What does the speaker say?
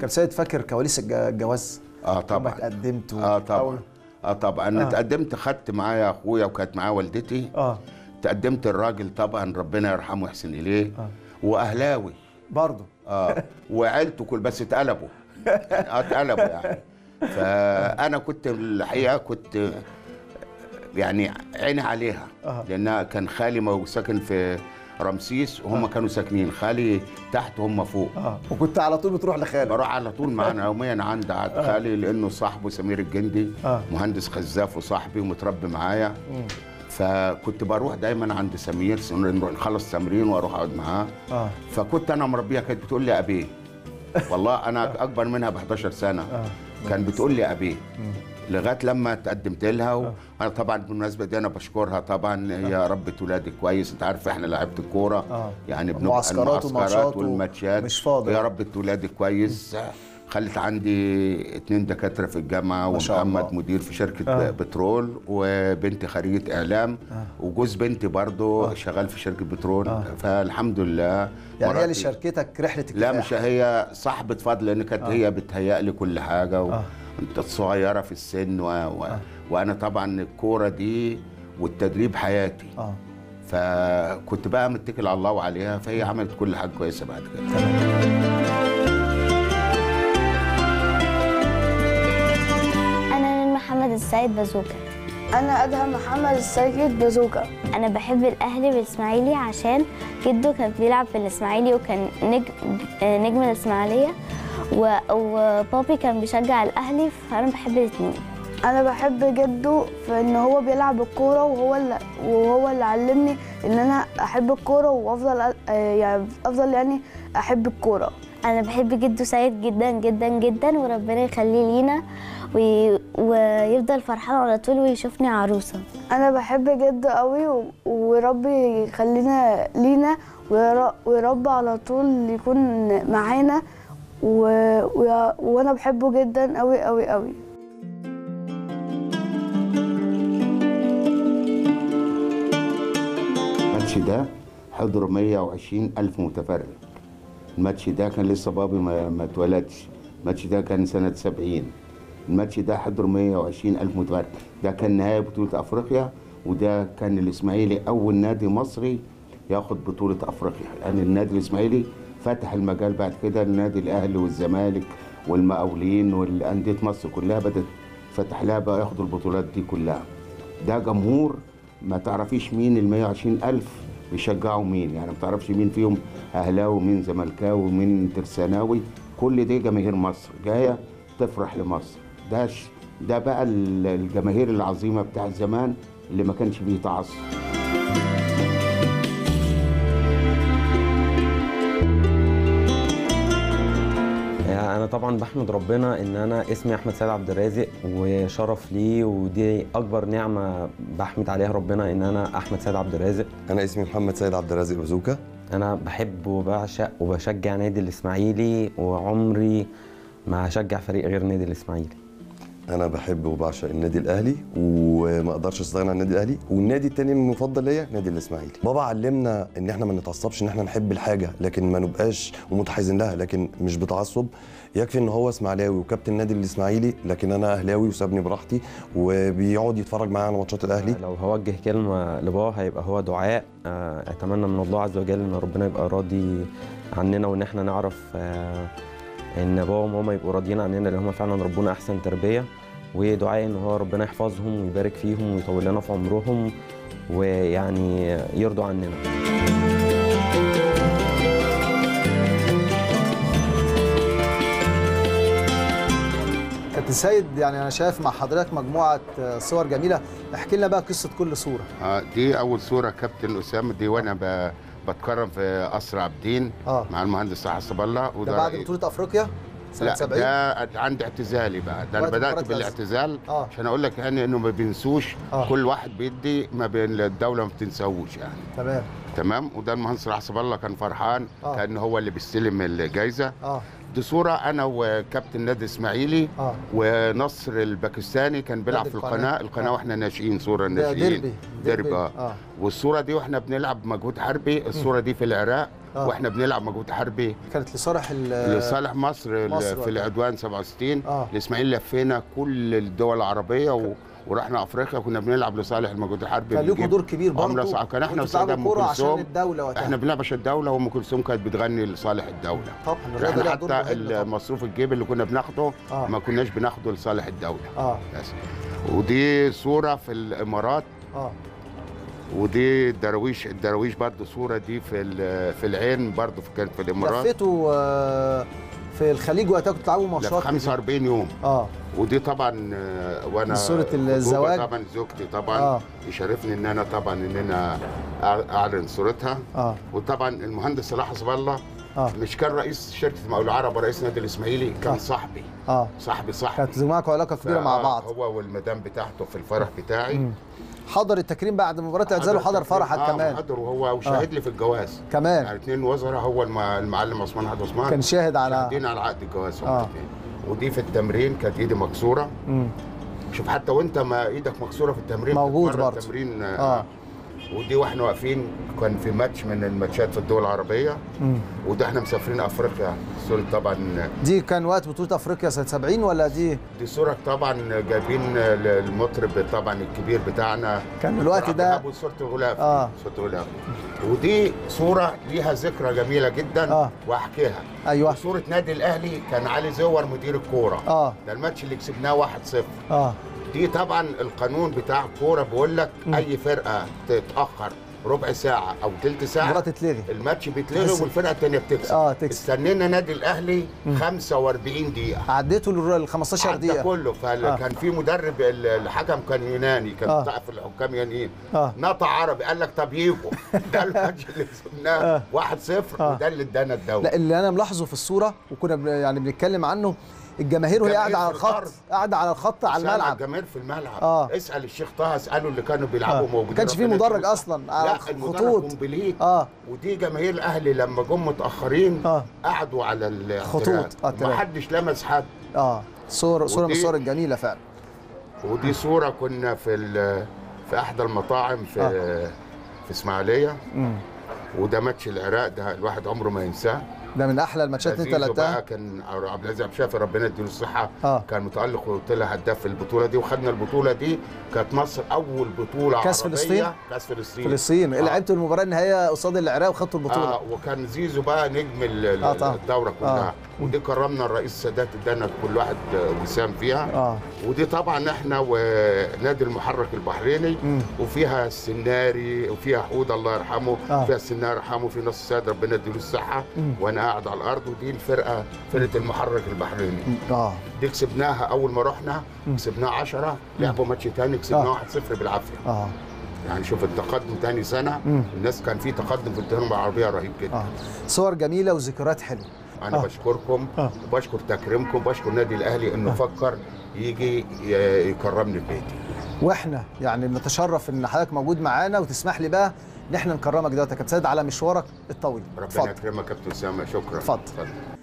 كابتن سيد فاكر كواليس الج- الجواز اه لما طبعا اتقدمت و- اه طبعا أول- اه طبعا انا آه. اتقدمت خدت معايا اخويا وكانت معايا والدتي اه تقدمت الراجل طبعا ربنا يرحمه ويحسن اليه آه. واهلاوي برضه اه وعيلته كل بس اتقلبوا اه اتقلبوا يعني فانا كنت الحقيقه كنت يعني عيني عليها آه. لانها كان خالي مو- ساكن في رمسيس وهم كانوا ساكنين خالي تحت وهم فوق اه وكنت على طول بتروح لخالك بروح على طول معانا يوميا عند عند خالي لانه صاحبه سمير الجندي آه. مهندس خزاف وصاحبي ومتربي معايا فكنت بروح دايما عند سمير نروح نخلص تمرين واروح اقعد معاه اه فكنت انا مربيها كانت بتقول لي ابيه والله انا اكبر منها ب 11 سنه كان بتقول لي ابيه لغايه لما تقدمت لها وانا طبعا بالمناسبه دي انا بشكرها طبعا هي ربة ولادي كويس انت عارف احنا لعيبه الكوره آه. يعني بنبقى معسكرات وماتشات المعسكرات و- والماتشات مش فاضي. هي ربة ولادي كويس خلت عندي اتنين دكاتره في الجامعه ما شاء ومحمد الله. مدير في شركه آه. بترول وبنتي خريجه اعلام وجوز بنتي برضو شغال في شركه بترول فالحمد لله يعني هي اللي مراتي- شاركتك رحله لا الكفاح مش هي صاحبة فضل لان كانت آه. هي بتهيأ لي كل حاجه و... آه. انت صغيره في السن و... و... وانا طبعا الكوره دي والتدريب حياتي اه فكنت بقى متكل على الله وعليها فهي عملت كل حاجه كويسه بعد كده أنا من محمد السيد بازوكا أنا أدهم محمد السيد بازوكا أنا بحب الأهلي والإسماعيلي عشان جده كان بيلعب في الإسماعيلي وكان نجم آه، نجم الإسماعيلية و- وبابي كان بيشجع الأهلي فأنا بحب الاتنين أنا بحب جده في إن هو بيلعب الكورة وهو اللي وهو اللي علمني إن أنا أحب الكورة وأفضل أ- آه يعني أفضل يعني أحب الكورة أنا بحب جده سيد جدا جدا جدا وربنا يخليه لينا وي- ويفضل فرحان على طول ويشوفني عروسة أنا بحب جده قوي و- وربي يخلينا لينا وير- ويرب على طول يكون معانا و... و... وأنا بحبه جدا قوي قوي قوي الماتش ده حضر 120 ألف متفرج الماتش ده كان لسه بابي ما, ما اتولدش الماتش ده كان سنة 70 الماتش ده حضر 120 ألف متفرج ده كان نهاية بطولة أفريقيا وده كان الإسماعيلي أول نادي مصري ياخد بطولة أفريقيا يعني النادي الإسماعيلي فتح المجال بعد كده للنادي الأهلي والزمالك والمقاولين والأندية مصر كلها بدأت فتح لها بقى ياخدوا البطولات دي كلها ده جمهور ما تعرفيش مين ال 120 ألف بيشجعوا مين يعني ما تعرفش مين فيهم أهلاوي ومين زملكاوي ومين ترساناوي كل دي جماهير مصر جاية تفرح لمصر ده ش- ده بقى ال- الجماهير العظيمة بتاع زمان اللي ما كانش فيه تعصب يعني انا طبعا بحمد ربنا ان انا اسمي احمد سيد عبد الرازق وشرف لي ودي اكبر نعمه بحمد عليها ربنا ان انا احمد سيد عبد الرازق انا اسمي محمد سيد عبد الرازق بازوكا انا بحب وبعشق وبشجع نادي الاسماعيلي وعمري ما هشجع فريق غير نادي الاسماعيلي انا بحب وبعشق النادي الاهلي وما اقدرش استغنى عن النادي الاهلي والنادي التاني المفضل ليا نادي الاسماعيلي بابا علمنا ان احنا ما نتعصبش ان احنا نحب الحاجه لكن ما نبقاش ومتحيزين لها لكن مش بتعصب يكفي ان هو اسماعيلاوي وكابتن النادي الاسماعيلي لكن انا اهلاوي وسابني براحتي وبيقعد يتفرج معايا على ماتشات الاهلي لو هوجه كلمه لبابا هيبقى هو دعاء آه، اتمنى من الله عز وجل ان ربنا يبقى راضي عننا وان احنا نعرف آه، ان بابا وماما يبقوا راضيين عننا لان هم فعلا ربنا احسن تربيه ودعاء ان هو ربنا يحفظهم ويبارك فيهم ويطول لنا في عمرهم ويعني يرضوا عننا كابتن سيد يعني انا شايف مع حضرتك مجموعه آه، صور جميله احكي لنا بقى قصه كل صوره آه، دي اول صوره كابتن اسامه دي وانا ب... بتكرم في قصر عابدين اه مع المهندس صلاح حسب الله ده بعد بطوله افريقيا سنه لا 70 ده عند اعتزالي بقى ده انا وقت بدات مباراة الأزهر. بالاعتزال اه عشان اقول لك يعني انه ما بينسوش آه. كل واحد بيدي ما بين الدوله ما بتنساهوش يعني تمام تمام وده المهندس صلاح حسب الله كان فرحان آه. كان هو اللي بيستلم الجائزه اه دي صوره انا وكابتن نادي اسماعيلي اه ونصر الباكستاني كان بيلعب نادي في القناة. القناه القناه آه. واحنا ناشئين صوره ده ناشئين ديربي ديربي اه اه والصوره دي واحنا بنلعب مجهود حربي الصوره دي في العراق آه. واحنا بنلعب مجهود حربي كانت لصالح ال- لصالح مصر, ال- مصر في وقتها. العدوان 67 آه. الاسماعيلي لفينا كل الدول العربيه و... ورحنا افريقيا كنا بنلعب لصالح المجهود الحربي كان لكم بنجيب دور كبير عمرة برضه صعب. كان احنا وانتوا بتلعبوا وسادة ام كورة عشان كلثوم الدوله وقتها احنا بنلعب عشان الدوله وام كلثوم كانت بتغني لصالح الدوله طبعا الرياضه احنا ليها دور حتى مهم طبعاً. المصروف الجيب اللي كنا بناخده آه. ما كناش بناخده لصالح الدوله اه بس ودي صوره في الامارات اه ودي الدراويش الدراويش برضه صوره دي في ال- في العين برضه في- كانت في الامارات لفيتوا آه، في الخليج وقتها كنتوا بتلعبوا ده في ماتشات 45 يوم اه ودي طبعا آه، وانا صورة خطوبة الزواج. طبعا زوجتي طبعا آه. آه. يشرفني ان انا طبعا ان انا أع- اعلن صورتها اه وطبعا المهندس صلاح حسب الله اه مش كان رئيس شركه مقاول العرب ورئيس نادي الاسماعيلي كان آه. صاحبي اه صاحبي صاحبي كانت معاكم علاقه كبيره مع فآه، بعض هو والمدام بتاعته في الفرح بتاعي مم. حضر التكريم بعد مباراه اعتزال وحضر فرحك آه كمان حضر وهو وشاهد لي في الجواز كمان يعني اثنين وزراء هو الم- المعلم عثمان حد عثمان كان شاهد على شاهدين على عقد الجواز هما آه. الاثنين ودي في التمرين كانت ايدي مكسوره مم. شوف حتى وانت ما ايدك مكسوره في التمرين موجود بتتمرن برضه. تمرين اه ودي واحنا واقفين كان في ماتش من الماتشات في الدول العربيه مم. وده احنا مسافرين افريقيا صورة طبعا دي كان وقت بطوله افريقيا سنه 70 ولا دي دي صورة طبعا جايبين المطرب طبعا الكبير بتاعنا كان الوقت ده ابو صورة الغلاف آه. صورة الغلاف ودي صورة ليها ذكرى جميلة جدا آه. واحكيها ايوه صورة نادي الاهلي كان علي زور مدير الكورة اه ده الماتش اللي كسبناه 1-0 اه دي طبعا القانون بتاع الكوره بيقول لك اي فرقه تتاخر ربع ساعه او ثلث ساعه المباراه تتلغي الماتش بيتلغي تحس- والفرقه الثانيه بتكسب اه تكسب استنينا نادي الاهلي 45 دقيقه عديتوا ال 15 عدى دقيقه كله آه. فكان في مدرب ال- الحكم كان يوناني كان آه. بتاع في الحكام يونانيين اه نطع عربي قال لك طب يجوا ده الماتش اللي كسبناه 1-0 آه. وده اللي ادانا الدوري لا اللي انا ملاحظه في الصوره وكنا بن- يعني بنتكلم عنه الجماهير وهي الجماهير قاعده على في الخط الأرض. قاعده على الخط على سامع الملعب الجماهير في الملعب آه. اسال الشيخ طه اساله اللي كانوا بيلعبوا آه. موجودين ما كانش في ربنا مدرج يديله اصلا على لا المدرج الخطوط كومبليت اه ودي جماهير الاهلي لما جم متاخرين اه قعدوا على الاعتراف خطوط. آه، تمام. ما حدش لمس حد اه صور صوره من ودي- الصور الجميله فعلا ودي صوره كنا في ال- في احدى المطاعم في في اسماعيليه مم. وده ماتش العراق ده الواحد عمره ما ينساه ده من احلى الماتشات اللي انت زيزو بقى لعبتها كان عبد العزيز عبد الشافي ربنا يديله الصحه اه كان متالق وطلع هداف في البطوله دي وخدنا البطوله دي كانت مصر اول بطوله كأس عربيه فلسطين؟ كاس فلسطين فلسطين آه. لعبتوا المباراه النهائيه قصاد العراق وخدتوا البطوله اه وكان زيزو بقى نجم ال- ال- آه طبعا. الدوره كلها آه. ودي كرمنا الرئيس السادات ادانا كل واحد آه، وسام فيها اه ودي طبعا احنا ونادي المحرك البحريني مم. وفيها السناري وفيها حود الله يرحمه آه. فيها السناري يرحمه في نص السيد ربنا يديله الصحه مم. وانا قاعد على الارض ودي الفرقه فرقه المحرك البحريني اه دي كسبناها اول ما رحنا كسبناها 10 لعبوا ماتش تاني كسبناه آه. 1-0 بالعافيه اه يعني شوف التقدم تاني سنه مم. الناس كان في تقدم في التجربه العربيه رهيب جدا اه صور جميله وذكريات حلوه انا آه. بشكركم آه. وبشكر تكريمكم بشكر النادي الاهلي انه فكر يجي ي- يكرمني في بيتي واحنا يعني بنتشرف ان حضرتك موجود معانا وتسمح لي بقى ان احنا نكرمك دلوقتي يا كابتن سيد على مشوارك الطويل ربنا اتفضل يكرمك يا كابتن اسامه شكرا اتفضل. اتفضل